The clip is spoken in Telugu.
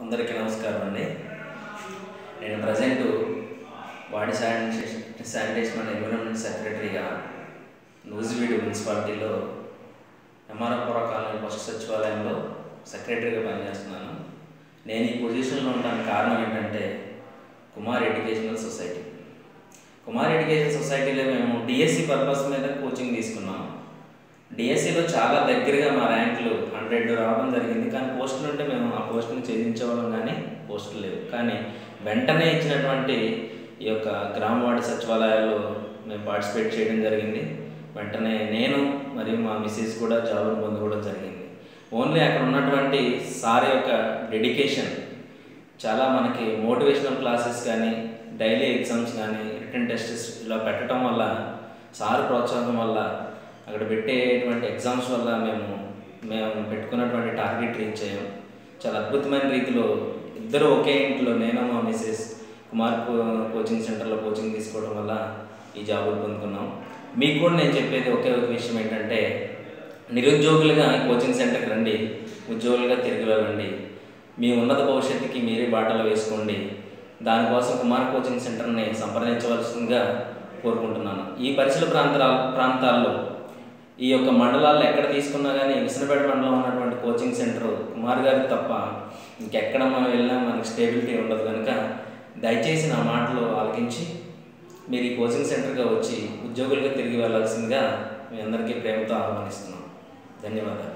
అందరికీ నమస్కారం అండి నేను ప్రజెంట్ వాడి శానిటేషన్ శానిటేషన్ అండ్ ఎన్విరాన్మెంట్ సెక్రటరీగా నూజివీడు మున్సిపాలిటీలో ఎంఆర్ఎఫ్పుర కాలనీ ఫస్ట్ సచివాలయంలో సెక్రటరీగా పనిచేస్తున్నాను నేను ఈ పొజిషన్లో ఉండడానికి కారణం ఏంటంటే Kumar educational society Kumar education సొసైటీలో మేము డిఎస్సి పర్పస్ మీద కోచింగ్ తీసుకున్నాము డిఎస్సిలో చాలా దగ్గరగా మా ర్యాంకులు హండ్రెడ్ రావడం జరిగింది కానీ పోస్టులు ఉంటే మేము ఆ పోస్టుని ఛేదించేవాళ్ళం కానీ పోస్టులు లేవు కానీ వెంటనే ఇచ్చినటువంటి ఈ యొక్క గ్రామ వార్డు సచివాలయాల్లో మేము పార్టిసిపేట్ చేయడం జరిగింది వెంటనే నేను మరియు మా మిస్సెస్ కూడా జాబును పొందుకోవడం జరిగింది ఓన్లీ అక్కడ ఉన్నటువంటి సార్ యొక్క డెడికేషన్ చాలా మనకి మోటివేషనల్ క్లాసెస్ కానీ డైలీ ఎగ్జామ్స్ కానీ రిటర్న్ టెస్ట్స్ ఇలా పెట్టడం వల్ల సార్ ప్రోత్సాహం వల్ల అక్కడ పెట్టేటువంటి ఎగ్జామ్స్ వల్ల మేము మేము పెట్టుకున్నటువంటి టార్గెట్ రీచ్ అయ్యాం చాలా అద్భుతమైన రీతిలో ఇద్దరు ఒకే ఇంట్లో నేను మా మిసెస్ కుమార్ కో- కోచింగ్ సెంటర్లో కోచింగ్ తీసుకోవడం వల్ల ఈ జాబులు పొందుకున్నాం మీకు కూడా నేను చెప్పేది ఒకే ఒక విషయం ఏంటంటే నిరుద్యోగులుగా కోచింగ్ సెంటర్కి రండి ఉద్యోగులుగా తిరిగి వెళ్ళండి మీ ఉన్నత భవిష్యత్తుకి మీరే బాటలు వేసుకోండి దానికోసం కుమార్ కోచింగ్ సెంటర్ని సంప్రదించవలసిందిగా కోరుకుంటున్నాను ఈ పరిసర ప్రాంతాల ప్రాంతాల్లో ఈ యొక్క మండలాల్లో ఎక్కడ తీసుకున్నా కానీ విసనపేట మండలం ఉన్నటువంటి కోచింగ్ సెంటర్ కుమార్ గారికి తప్ప ఇంకెక్కడ మనం వెళ్ళినా మనకి స్టేబిలిటీ ఉండదు కనుక దయచేసి నా మాటలు ఆలకించి మీరు ఈ కోచింగ్ సెంటర్గా వచ్చి ఉద్యోగులుగా తిరిగి వెళ్ళాల్సిందిగా మీ అందరికీ ప్రేమతో ఆహ్వానిస్తున్నాం ధన్యవాదాలు